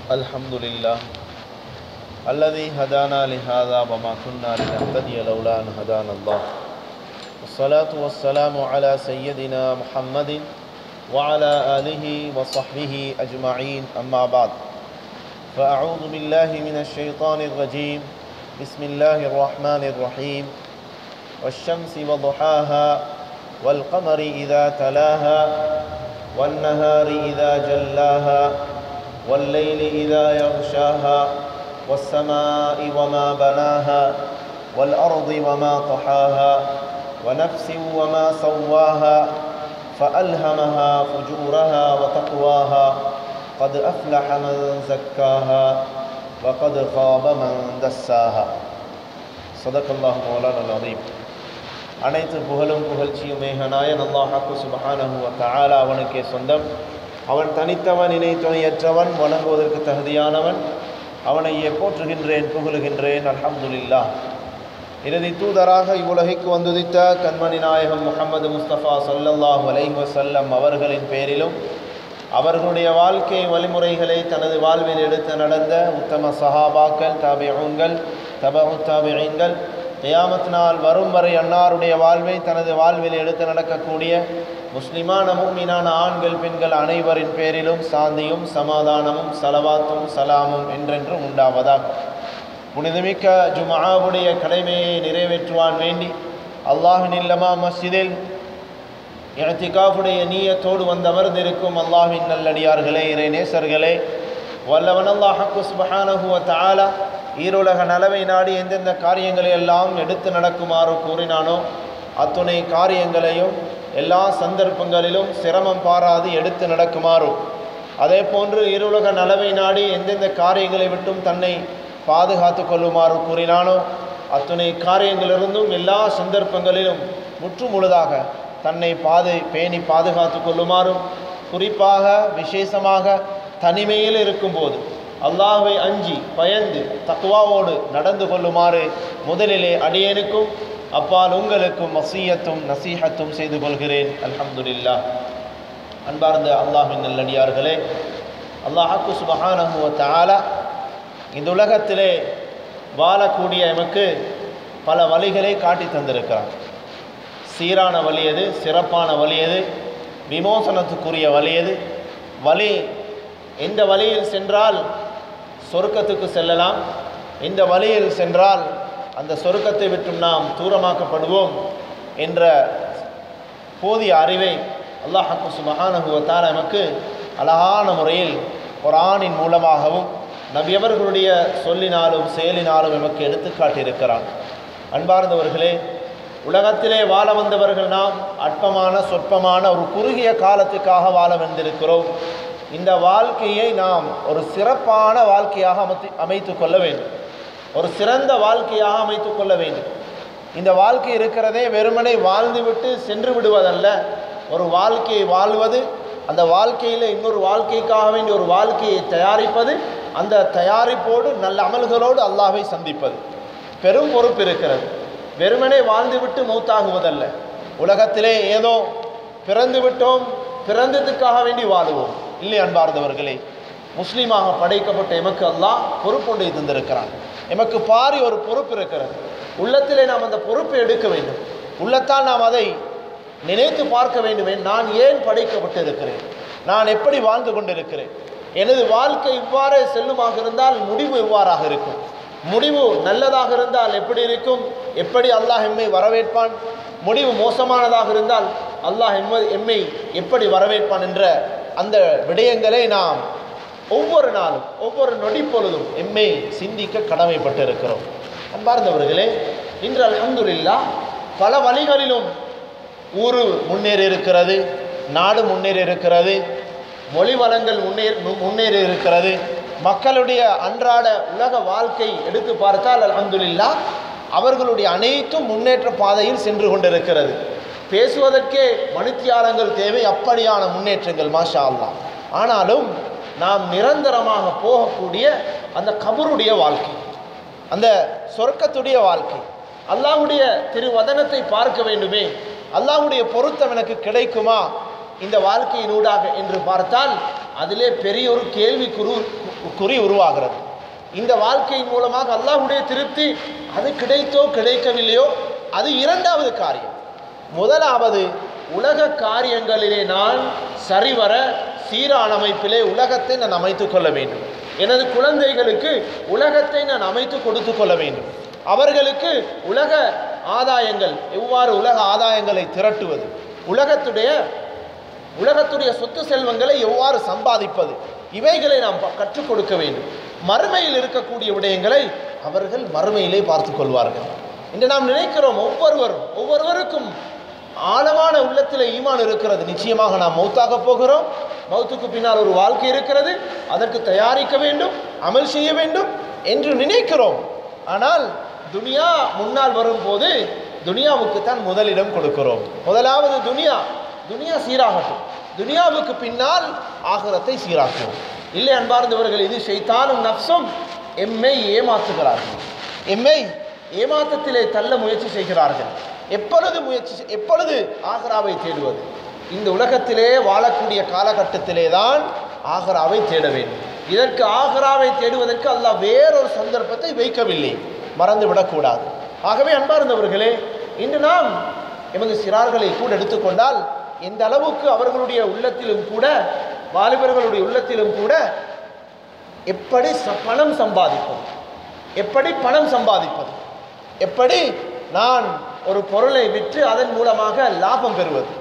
الحمد لله الذي هدانا لهذا وما كنا لنهتدي لولا أن هدانا الله والصلاة والسلام على سيدنا محمد وعلى آله وصحبه أجمعين أما بعد فأعوذ بالله من الشيطان الرجيم بسم الله الرحمن الرحيم والشمس وضحاها والقمر إذا تلاها والنهار إذا جلاها والليل إذا يغشاها والسماء وما بناها والأرض وما طحاها ونفس وما سواها فألهمها فجورها وتقواها قد أفلح من زكاها وقد خاب من دساها صدق الله مولانا العظيم அனைத்து புகழும் புகழ்ச்சியும் மேகநாயன் அல்லாஹாக்கு சுபஹானஹு வ தஆலா அவனுக்கே சொந்தம் அவன் தனித்தவன் இணை துணையற்றவன் வணங்குவதற்கு தகுதியானவன் அவனையே போற்றுகின்றேன் புகழுகின்றேன் அல்ஹம்துலில்லாஹ் இறுதி தூதராக இவ்வுலகிற்கு வந்துதித்த கண்மணி நாயகம் முகமது முஸ்தபா சொல்லல்லாஹு அலைஹி வஸல்லம் அவர்களின் பேரிலும் அவர்களுடைய வாழ்க்கை வழிமுறைகளை தனது வாழ்வில் எடுத்து நடந்த உத்தம சஹாபாக்கள் தாபிஊன்கள் தபு தாபிஈன்கள் கியாமத் நாள் வரும் வரை அன்னாருடைய வாழ்வை தனது வாழ்வில் எடுத்து நடக்கக்கூடிய முஸ்லிமான மூமினான ஆண்கள் பெண்கள் அனைவரின் பேரிலும் சாந்தியும் சமாதானமும் சலவாத்தும் சலாமும் என்றென்றும் உண்டாவதாக புனிதமிக்க ஜுமாவுடைய கடமையை நிறைவேற்றுவான் வேண்டி அல்லாஹின் இல்லமா மஸ்ஜிதில் இழத்திகாவுடைய நீயத்தோடு வந்தமர்ந்திருக்கும் அல்லாஹின் நல்லடியார்களே இறை நேசர்களே வல்லவன் அல்லாஹக்கு சுபஹானஹுவ தாலா ஈருலக நலவை நாடி எந்தெந்த காரியங்களை எல்லாம் எடுத்து நடக்குமாறு கூறினானோ அத்துணை காரியங்களையும் எல்லா சந்தர்ப்பங்களிலும் சிரமம் பாராது எடுத்து நடக்குமாறும் அதே போன்று இருலக நலவை நாடி எந்தெந்த காரியங்களை விட்டும் தன்னை பாதுகாத்து கொள்ளுமாறு கூறினானோ அத்துணை காரியங்களிலிருந்தும் எல்லா சந்தர்ப்பங்களிலும் முற்று முழுதாக தன்னை பாது பேணி பாதுகாத்து கொள்ளுமாறும் குறிப்பாக விசேஷமாக தனிமையில் இருக்கும்போது அல்லாஹை அஞ்சி பயந்து தக்குவாவோடு நடந்து கொள்ளுமாறு முதலிலே அடியனுக்கும் அப்பால் உங்களுக்கும் மசீயத்தும் நசீஹத்தும் செய்து கொள்கிறேன் அல்ஹம்துலில்லா அன்பார்ந்த அல்லாஹின் நல்லடியார்களே அல்லாஹாக்கு சுபஹானஹுவ தாலா இந்த உலகத்திலே வாழக்கூடிய எமக்கு பல வழிகளை காட்டி தந்திருக்கிறார் சீரான வழி எது சிறப்பான வழி எது விமோசனத்துக்குரிய வழி எது வழி எந்த வழியில் சென்றால் சொர்க்கத்துக்கு செல்லலாம் இந்த வழியில் சென்றால் அந்த சொர்க்கத்தை விட்டும் நாம் தூரமாக்கப்படுவோம் என்ற போதிய அறிவை அல்லாஹாக்கு சுபஹானகுவத்தால் நமக்கு அழகான முறையில் குரானின் மூலமாகவும் நபியவர்களுடைய சொல்லினாலும் செயலினாலும் எமக்கு எடுத்துக்காட்டியிருக்கிறான் அன்பார்ந்தவர்களே உலகத்திலே வாழ வந்தவர்கள் நாம் அற்பமான சொற்பமான ஒரு குறுகிய காலத்துக்காக வாழ வந்திருக்கிறோம் இந்த வாழ்க்கையை நாம் ஒரு சிறப்பான வாழ்க்கையாக அமைத்து அமைத்து கொள்ள வேண்டும் ஒரு சிறந்த வாழ்க்கையாக அமைத்து கொள்ள வேண்டும் இந்த வாழ்க்கை இருக்கிறதே வெறுமனை வாழ்ந்துவிட்டு சென்று விடுவதல்ல ஒரு வாழ்க்கையை வாழ்வது அந்த வாழ்க்கையில் இன்னொரு வாழ்க்கைக்காக வேண்டிய ஒரு வாழ்க்கையை தயாரிப்பது அந்த தயாரிப்போடு நல்ல அமல்களோடு அல்லாவை சந்திப்பது பெரும் பொறுப்பு இருக்கிறது வெறுமனே வாழ்ந்துவிட்டு மௌத்தாகுவதல்ல உலகத்திலே ஏதோ பிறந்து விட்டோம் பிறந்ததுக்காக வேண்டி வாழுவோம் இல்லை அன்பார்ந்தவர்களே முஸ்லீமாக படைக்கப்பட்ட எமக்கு அல்லாஹ் பொறுப்பொன்றை தந்திருக்கிறான் எமக்கு பாரி ஒரு பொறுப்பு இருக்கிறது உள்ளத்திலே நாம் அந்த பொறுப்பை எடுக்க வேண்டும் உள்ளத்தால் நாம் அதை நினைத்து பார்க்க வேண்டுமே நான் ஏன் படைக்கப்பட்டு இருக்கிறேன் நான் எப்படி வாழ்ந்து கொண்டிருக்கிறேன் எனது வாழ்க்கை இவ்வாறே செல்லுமாக இருந்தால் முடிவு இவ்வாறாக இருக்கும் முடிவு நல்லதாக இருந்தால் எப்படி இருக்கும் எப்படி அல்லாஹ் எம்மை வரவேற்பான் முடிவு மோசமானதாக இருந்தால் அல்லாஹ் எம்மை எம்மை எப்படி வரவேற்பான் என்ற அந்த விடயங்களை நாம் ஒவ்வொரு நாளும் ஒவ்வொரு நொடி பொழுதும் எம்மை சிந்திக்க கடமைப்பட்டு இருக்கிறோம் அன்பார்ந்தவர்களே இன்று அலமதுல்லா பல வழிகளிலும் ஊர் முன்னேறி இருக்கிறது நாடு முன்னேறி இருக்கிறது மொழி வளங்கள் முன்னேறி முன்னேறி இருக்கிறது மக்களுடைய அன்றாட உலக வாழ்க்கை எடுத்து பார்த்தால் அலமதுல்லா அவர்களுடைய அனைத்தும் முன்னேற்ற பாதையில் சென்று கொண்டிருக்கிறது பேசுவதற்கே மனுத்தியாலங்கள் தேவை அப்படியான முன்னேற்றங்கள் மாஷா அல்லா ஆனாலும் நாம் நிரந்தரமாக போகக்கூடிய அந்த கபருடைய வாழ்க்கை அந்த சொர்க்கத்துடைய வாழ்க்கை அல்லாஹ்வுடைய திருவதனத்தை பார்க்க வேண்டுமே அல்லாஹ்வுடைய பொருத்தம் எனக்கு கிடைக்குமா இந்த வாழ்க்கையினூடாக என்று பார்த்தால் அதிலே பெரிய ஒரு கேள்வி குரு குறி உருவாகிறது இந்த வாழ்க்கையின் மூலமாக அல்லாஹ்வுடைய திருப்தி அது கிடைத்தோ கிடைக்கவில்லையோ அது இரண்டாவது காரியம் முதலாவது உலக காரியங்களிலே நான் சரிவர சீரான அமைப்பிலே உலகத்தை நான் அமைத்துக் கொள்ள வேண்டும் எனது குழந்தைகளுக்கு உலகத்தை நான் அமைத்து கொடுத்து கொள்ள வேண்டும் அவர்களுக்கு உலக ஆதாயங்கள் எவ்வாறு உலக ஆதாயங்களை திரட்டுவது உலகத்துடைய உலகத்துடைய சொத்து செல்வங்களை எவ்வாறு சம்பாதிப்பது இவைகளை நாம் ப- கற்றுக் கொடுக்க வேண்டும் மறுமையில் இருக்கக்கூடிய விடயங்களை அவர்கள் மறுமையிலே பார்த்து கொள்வார்கள் இன்று நாம் நினைக்கிறோம் ஒவ்வொருவரும் ஒவ்வொருவருக்கும் ஆழமான உள்ளத்தில் ஈமான் இருக்கிறது நிச்சயமாக நாம் மௌத்தாக போகிறோம் மௌத்துக்கு பின்னால் ஒரு வாழ்க்கை இருக்கிறது அதற்கு தயாரிக்க வேண்டும் அமல் செய்ய வேண்டும் என்று நினைக்கிறோம் ஆனால் துனியா முன்னால் வரும்போது துனியாவுக்கு தான் முதலிடம் கொடுக்கிறோம் முதலாவது துனியா துனியா சீராகட்டும் துனியாவுக்கு பின்னால் ஆகரத்தை சீராக்குவோம் இல்லை அன்பார்ந்தவர்கள் இது ஷைத்தானும் நப்சும் எம்மை ஏமாற்றுகிறார்கள் எம்மை ஏமாற்றத்திலே தள்ள முயற்சி செய்கிறார்கள் எப்பொழுது முயற்சி செய்- எப்பொழுது ஆகராவை தேடுவது இந்த உலகத்திலே வாழக்கூடிய காலகட்டத்திலே தான் ஆகராவை தேட வேண்டும் இதற்கு ஆகராவை தேடுவதற்கு அல்லாஹ் வேறொரு சந்தர்ப்பத்தை வைக்கவில்லை மறந்து விடக்கூடாது ஆகவே அன்பார்ந்தவர்களே இன்று நாம் எமது சிறார்களை கூட எடுத்துக்கொண்டால் எந்த அளவுக்கு அவர்களுடைய உள்ளத்திலும் கூட வாலிபர்களுடைய உள்ளத்திலும் கூட எப்படி ச- பணம் சம்பாதிப்பது எப்படி பணம் சம்பாதிப்பது எப்படி நான் ஒரு பொருளை விற்று அதன் மூலமாக லாபம் பெறுவது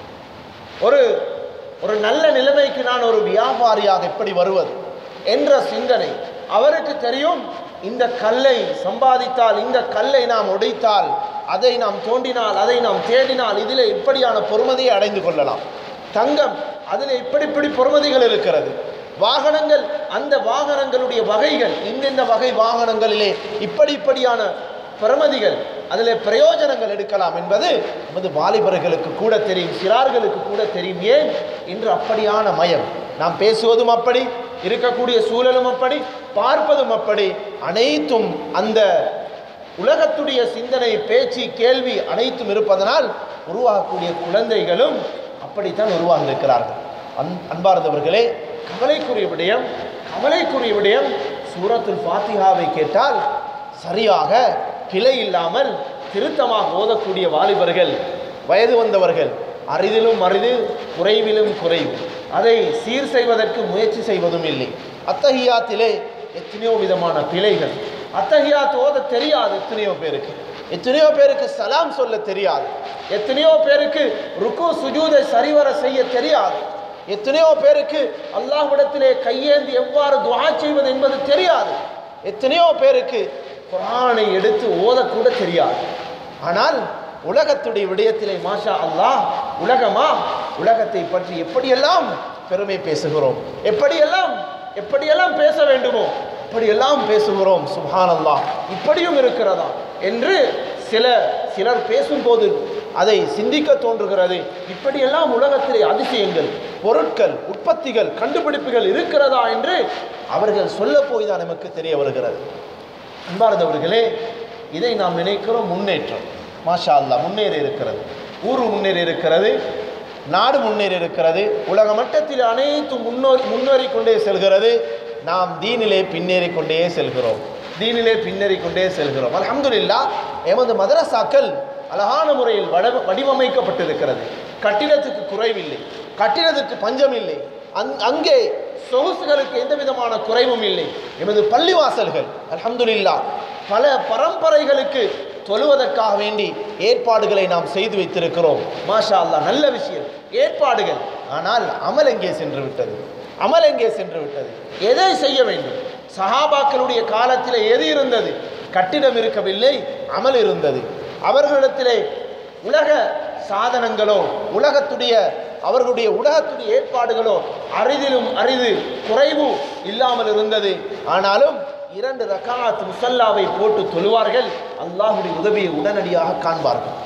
ஒரு ஒரு நல்ல நிலைமைக்கு நான் ஒரு வியாபாரியாக எப்படி வருவது என்ற சிந்தனை அவருக்கு தெரியும் இந்த கல்லை சம்பாதித்தால் இந்த கல்லை நாம் உடைத்தால் அதை நாம் தோண்டினால் அதை நாம் தேடினால் இதில் இப்படியான பொறுமதியை அடைந்து கொள்ளலாம் தங்கம் அதில் இப்படி இப்படி பொறுமதிகள் இருக்கிறது வாகனங்கள் அந்த வாகனங்களுடைய வகைகள் இந்தந்த வகை வாகனங்களிலே இப்படி இப்படியான பிரமதிகள் அதில் பிரயோஜனங்கள் எடுக்கலாம் என்பது நமது வாலிபர்களுக்கு கூட தெரியும் சிறார்களுக்கு கூட தெரியும் ஏன் இன்று அப்படியான மயம் நாம் பேசுவதும் அப்படி இருக்கக்கூடிய சூழலும் அப்படி பார்ப்பதும் அப்படி அனைத்தும் அந்த உலகத்துடைய சிந்தனை பேச்சு கேள்வி அனைத்தும் இருப்பதனால் உருவாகக்கூடிய குழந்தைகளும் அப்படித்தான் உருவாகியிருக்கிறார்கள் அன் அன்பார்ந்தவர்களே கவலைக்குரிய விடயம் கவலைக்குரிய விடயம் சூரத்துல் ஃபாத்திஹாவை கேட்டால் சரியாக பிழை இல்லாமல் திருத்தமாக ஓதக்கூடிய வாலிபர்கள் வயது வந்தவர்கள் அரிதிலும் அரிது குறைவிலும் குறைவு அதை சீர் செய்வதற்கு முயற்சி செய்வதும் இல்லை அத்தஹியாத்திலே எத்தனையோ விதமான பிழைகள் அத்தஹியாத் ஓத தெரியாது எத்தனையோ பேருக்கு எத்தனையோ பேருக்கு சலாம் சொல்ல தெரியாது எத்தனையோ பேருக்கு ருக்கு சுஜூதை சரிவர செய்ய தெரியாது எத்தனையோ பேருக்கு அல்லாஹ்விடத்திலே கையேந்தி எவ்வாறு துஆ செய்வது என்பது தெரியாது எத்தனையோ பேருக்கு குர்ஆனை எடுத்து ஓதக்கூட தெரியாது ஆனால் உலகத்துடைய விடயத்திலே மாஷா அல்லாஹ் உலகமா உலகத்தை பற்றி எப்படியெல்லாம் பெருமை பேசுகிறோம் எப்படியெல்லாம் எப்படியெல்லாம் பேச வேண்டுமோ அப்படியெல்லாம் பேசுகிறோம் சுப்ஹான் அல்லாஹ் இப்படியும் இருக்கிறதா என்று சில சிலர் பேசும்போது அதை சிந்திக்க தோன்றுகிறது இப்படியெல்லாம் உலகத்திலே அதிசயங்கள் பொருட்கள் உற்பத்திகள் கண்டுபிடிப்புகள் இருக்கிறதா என்று அவர்கள் சொல்ல போய் தான் நமக்கு தெரிய வருகிறது அன்பார்ந்தவர்களே இதை நாம் நினைக்கிறோம் முன்னேற்றம் மாஷா அல்லாஹ் முன்னேறி இருக்கிறது ஊர் முன்னேறி இருக்கிறது நாடு முன்னேறி இருக்கிறது உலக மட்டத்தில் அனைத்தும் முன்னோறி முன்னேறி கொண்டே செல்கிறது நாம் தீனிலே பின்னேறி கொண்டே செல்கிறோம் தீனிலே பின்னேறி கொண்டே செல்கிறோம் அல்ஹம்துலில்லாஹ் எமது மதரசாக்கள் அழகான முறையில் வட வடிவமைக்கப்பட்டிருக்கிறது கட்டிடத்துக்கு குறைவில்லை கட்டிடத்துக்கு பஞ்சம் இல்லை அங் அங்கே சொகுசுகளுக்கு எந்த விதமான குறைவும் இல்லை எமது பள்ளிவாசல்கள் அல்ஹம்துலில்லாஹ் பல பரம்பரைகளுக்கு தொழுவதற்காக வேண்டி ஏற்பாடுகளை நாம் செய்து வைத்திருக்கிறோம் மாஷா அல்லாஹ் நல்ல விஷயம் ஏற்பாடுகள் ஆனால் அமல் எங்கே சென்று விட்டது அமல் எங்கே சென்று விட்டது எதை செய்ய வேண்டும் சஹாபாக்களுடைய காலத்தில் எது இருந்தது கட்டிடம் இருக்கவில்லை அமல் இருந்தது அவர்களிடத்திலே உலக சாதனங்களோ உலகத்துடைய அவர்களுடைய உலகத்துடைய ஏற்பாடுகளோ அரிதிலும் அரிது குறைவு இல்லாமல் இருந்தது ஆனாலும் இரண்டு ரகாத் முசல்லாவை போட்டு தொழுவார்கள் அல்லாஹுடைய உதவியை உடனடியாக காண்பார்கள்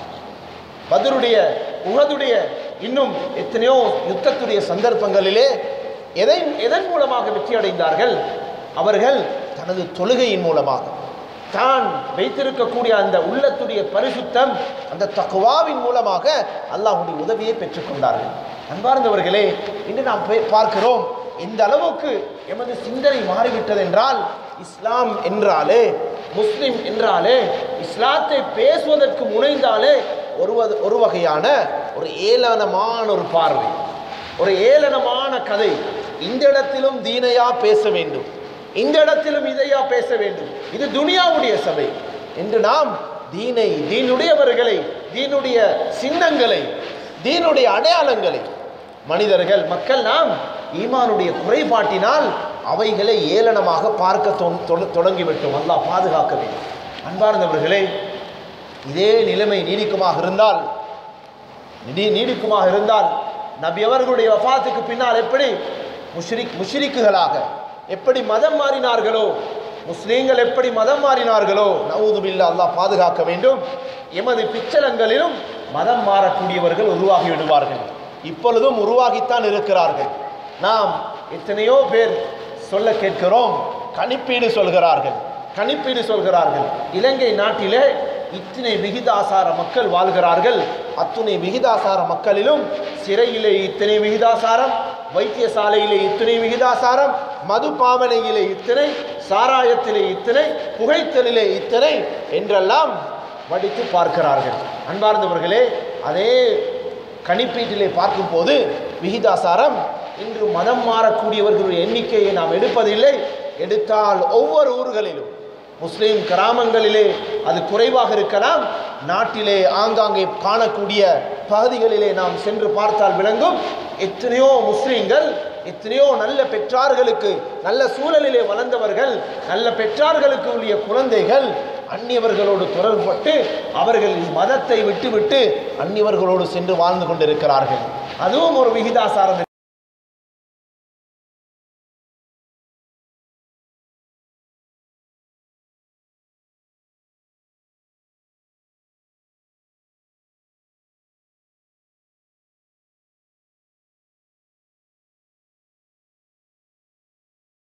பதருடைய உகதுடைய இன்னும் எத்தனையோ யுத்தத்துடைய சந்தர்ப்பங்களிலே எதை எதன் மூலமாக வெற்றி அடைந்தார்கள் அவர்கள் தனது தொழுகையின் மூலமாக தான் வைத்திருக்கக்கூடிய அந்த உள்ளத்துடைய பரிசுத்தம் அந்த தக்குவாவின் மூலமாக அல்லாஹ்வுடைய உதவியை பெற்றுக்கொண்டார்கள் அன்பார்ந்தவர்களே இன்று நாம் பே- பார்க்கிறோம் எந்த அளவுக்கு எமது சிந்தனை மாறிவிட்டது என்றால் இஸ்லாம் என்றாலே முஸ்லிம் என்றாலே இஸ்லாத்தை பேசுவதற்கு முனைந்தாலே ஒரு வ- ஒரு வகையான ஒரு ஏளனமான ஒரு பார்வை ஒரு ஏளனமான கதை இந்த இடத்திலும் தீனையா பேச வேண்டும் இந்த இடத்திலும் இதையா பேச வேண்டும் இது துனியாவுடைய சபை என்று நாம் தீனை தீனுடையவர்களை தீனுடைய சின்னங்களை தீனுடைய அடையாளங்களை மனிதர்கள் மக்கள் நாம் ஈமானுடைய குறைபாட்டினால் அவைகளை ஏளனமாக பார்க்க தொ- தொ- தொடங்கிவிட்டோம் அல்லாஹ் பாதுகாக்க வேண்டும் அன்பார்ந்தவர்களே இதே நிலைமை நீடிக்குமாக இருந்தால் நீ நீடிக்குமாக இருந்தால் நபி அவர்களுடைய வஃபாத்துக்கு பின்னால் எப்படி முஷ்ரிக் முஷ்ரிக்குகளாக எப்படி மதம் மாறினார்களோ முஸ்லீம்கள் எப்படி மதம் மாறினார்களோ நவூதுபில்லா அல்லாஹ் பாதுகாக்க வேண்டும் எமது பிச்சலங்களிலும் மதம் மாறக்கூடியவர்கள் உருவாகி விடுவார்கள் இப்பொழுதும் உருவாகித்தான் இருக்கிறார்கள் நாம் எத்தனையோ பேர் சொல்ல கேட்கிறோம் கணிப்பீடு சொல்கிறார்கள் கணிப்பீடு சொல்கிறார்கள் இலங்கை நாட்டிலே இத்தனை விகிதாசார மக்கள் வாழ்கிறார்கள் அத்துணை விகிதாசார மக்களிலும் சிறையிலே இத்தனை விகிதாசாரம் வைத்தியசாலையிலே இத்தனை விகிதாசாரம் மது பாவனையிலே இத்தனை சாராயத்திலே இத்தனை புகைத்தலிலே இத்தனை என்றெல்லாம் வடித்து பார்க்கிறார்கள் அன்பார்ந்தவர்களே அதே கணிப்பீட்டிலே பார்க்கும்போது விகிதாசாரம் இன்று மதம் மாறக்கூடியவர்களுடைய எண்ணிக்கையை நாம் எடுப்பதில்லை எடுத்தால் ஒவ்வொரு ஊர்களிலும் முஸ்லிம் கிராமங்களிலே அது குறைவாக இருக்கலாம் நாட்டிலே ஆங்காங்கே காணக்கூடிய பகுதிகளிலே நாம் சென்று பார்த்தால் விளங்கும் எத்தனையோ முஸ்லிம்கள் எத்தனையோ நல்ல பெற்றார்களுக்கு நல்ல சூழலிலே வளர்ந்தவர்கள் நல்ல பெற்றார்களுக்கு உரிய குழந்தைகள் அந்நியவர்களோடு தொடர்பட்டு அவர்கள் மதத்தை விட்டுவிட்டு அந்நியவர்களோடு சென்று வாழ்ந்து கொண்டிருக்கிறார்கள் அதுவும் ஒரு விகிதாசாரம்